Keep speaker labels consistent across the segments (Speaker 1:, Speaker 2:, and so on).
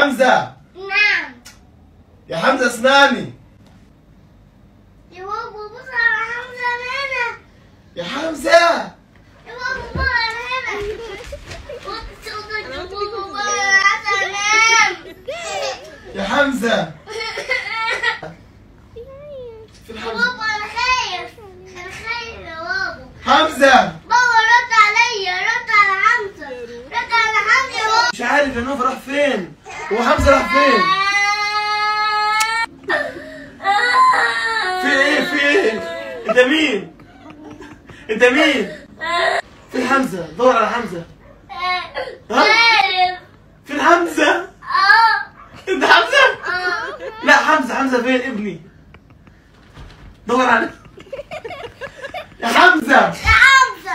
Speaker 1: حمزة
Speaker 2: نعم
Speaker 1: يا حمزة اسناني
Speaker 2: يا بابا بص على حمزة هنا
Speaker 1: يا حمزة
Speaker 2: يا بابا بص على هنا بص صوتك يا بابا بص على هنا
Speaker 1: يا حمزة في
Speaker 2: يا
Speaker 1: حمزة
Speaker 2: بابا انا خايف انا خايف يا بابا
Speaker 1: حمزة
Speaker 2: بابا رد عليا رد على حمزة رد على حمزة يا بابا
Speaker 1: مش عارف يا نوف راح فين هو حمزة راح فين في ايه في ايه انت مين انت مين فين حمزة دور على حمزة
Speaker 2: عارف
Speaker 1: فين حمزة
Speaker 2: اه
Speaker 1: انت حمزة
Speaker 2: اه
Speaker 1: لا حمزة حمزة فين ابني دور عليه يا حمزة
Speaker 2: يا حمزة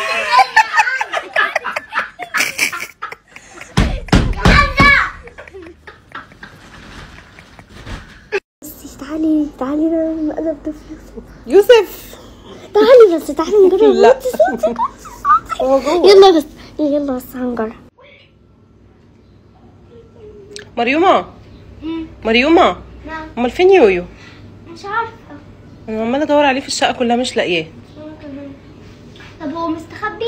Speaker 2: يا حمزة
Speaker 3: بس تعالي تعالي نقرب ده في يوسف
Speaker 4: يوسف
Speaker 3: تعالي بس تعالي نجرب
Speaker 4: لا.
Speaker 3: وطي صوتك
Speaker 4: هو جوه
Speaker 3: يلا بس يلا بس هنجرب
Speaker 4: مريومة مريومة
Speaker 2: نعم
Speaker 4: امال فين يويو
Speaker 2: مش عارفة
Speaker 4: انا عمالة ادور عليه في الشقة كلها مش لاقياه
Speaker 2: طب هو مستخبي؟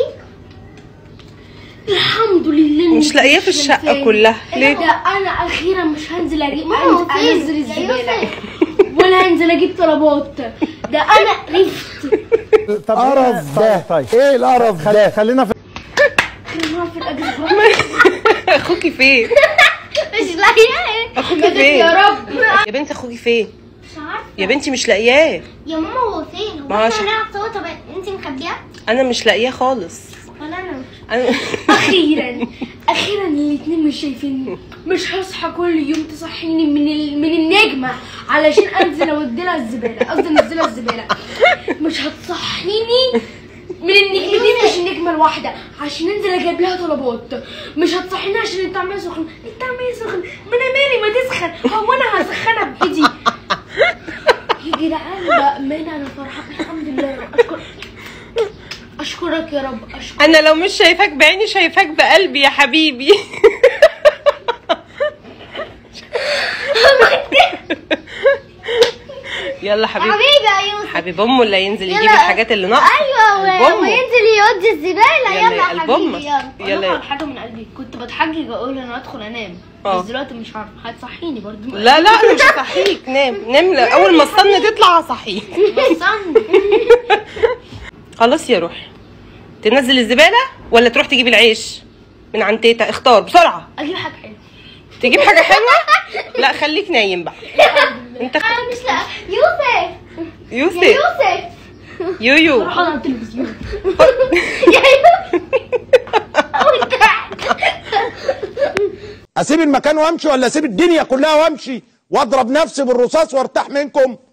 Speaker 5: الحمد لله
Speaker 4: مش لاقياه في الشقة كلها ليه
Speaker 5: ده انا اخيرا مش هنزل اجيب
Speaker 2: ما هو
Speaker 5: أنزل-
Speaker 2: فين؟
Speaker 5: انزل
Speaker 2: يا
Speaker 5: الزباله
Speaker 2: يوسف.
Speaker 5: ولا هنزل اجيب طلبات ده انا عرفت
Speaker 6: طب
Speaker 7: قرف ده
Speaker 6: طيب
Speaker 7: ايه القرف ده
Speaker 6: خلينا في
Speaker 5: اخيرا في الاجازه
Speaker 4: اخوكي فين
Speaker 2: مش لاقياه
Speaker 4: اخوكي فين
Speaker 5: يا رب
Speaker 4: يا بنتي اخوكي فين
Speaker 2: مش عارفة
Speaker 4: يا بنتي مش لاقياه
Speaker 2: يا ماما هو فين؟ هو
Speaker 4: ما
Speaker 2: احنا
Speaker 4: عشان-
Speaker 2: هنلعب سوا طب انت مخبياه؟
Speaker 4: انا مش لاقياه خالص
Speaker 2: ولا انا؟
Speaker 4: انا
Speaker 5: اخيرا اخيرا الاتنين مش شايفيني مش هصحى كل يوم تصحيني من ال... من النجمه علشان انزل اودي لها الزباله قصدي انزلها الزباله مش هتصحيني من النجمتين مش النجمه الواحده عشان انزل اجيب لها طلبات مش هتصحيني عشان الطعميه سخن الطعميه سخن ما انا مالي ما تسخن هو انا هسخنها بايدي يا جدعان بامانه انا فرحانه الحمد لله اشكر اشكرك يا رب اشكرك
Speaker 4: انا لو مش شايفاك بعيني شايفاك بقلبي يا حبيبي يلا حبيبي
Speaker 2: حبيبي يا يوسف
Speaker 4: حبيب امه اللي ينزل يجيب
Speaker 2: يلا.
Speaker 4: الحاجات اللي ناقصه
Speaker 2: ايوه و-
Speaker 4: قلب أمه.
Speaker 2: وينزل يودي الزبالة
Speaker 4: يلا
Speaker 2: يلا
Speaker 4: يا
Speaker 2: يا
Speaker 4: قلب
Speaker 2: حبيبي
Speaker 4: أمك.
Speaker 2: يلا
Speaker 4: يلا
Speaker 5: والله
Speaker 4: يا-
Speaker 5: حاجه من قلبي كنت بتحجج اقول انا ادخل انام
Speaker 4: آه.
Speaker 5: بس دلوقتي مش عارفه هتصحيني برضو
Speaker 4: لا لا انا مش هصحيك نام نام لا. اول ما الصن تطلع هصحيك
Speaker 5: بس أنا-
Speaker 4: خلاص يا روحي تنزل الزباله ولا تروح تجيب العيش من عند تيتا اختار بسرعه
Speaker 5: اجيب حاجه حلوه
Speaker 4: تجيب حاجه حلوه لا خليك نايم بقى انت
Speaker 2: انا مش لا يوسف يا
Speaker 4: يوسف
Speaker 2: يوسف
Speaker 4: يويو
Speaker 5: اروح على التلفزيون
Speaker 2: يا يوسف وانت
Speaker 7: اسيب المكان وامشي ولا اسيب الدنيا كلها وامشي واضرب نفسي بالرصاص وارتاح منكم